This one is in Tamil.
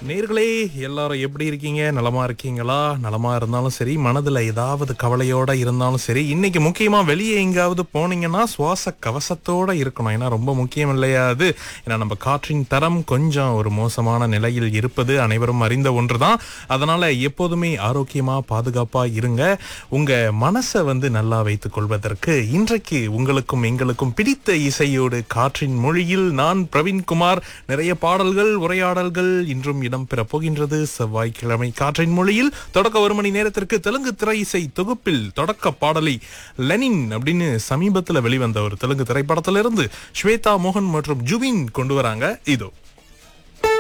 நேர்களே எல்லாரும் எப்படி இருக்கீங்க நலமா இருக்கீங்களா நலமா இருந்தாலும் சரி மனதுல ஏதாவது கவலையோட இருந்தாலும் சரி இன்னைக்கு முக்கியமா வெளியே எங்காவது போனீங்கன்னா சுவாச கவசத்தோட இருக்கணும் ஏன்னா ரொம்ப முக்கியம் இல்லையா அது ஏன்னா நம்ம காற்றின் தரம் கொஞ்சம் ஒரு மோசமான நிலையில் இருப்பது அனைவரும் அறிந்த ஒன்றுதான் அதனால எப்போதுமே ஆரோக்கியமா பாதுகாப்பா இருங்க உங்க மனசை வந்து நல்லா வைத்துக் கொள்வதற்கு இன்றைக்கு உங்களுக்கும் எங்களுக்கும் பிடித்த இசையோடு காற்றின் மொழியில் நான் பிரவீன்குமார் நிறைய பாடல்கள் உரையாடல்கள் இன்றும் இடம்பெற போகின்றது செவ்வாய்க்கிழமை காற்றின் மொழியில் தொடக்க ஒரு மணி நேரத்திற்கு தெலுங்கு திரை இசை தொகுப்பில் தொடக்க பாடலை லெனின் அப்படின்னு சமீபத்துல வெளிவந்த ஒரு தெலுங்கு திரைப்படத்திலிருந்து ஸ்வேதா மோகன் மற்றும் ஜுபின் கொண்டு வராங்க இதோ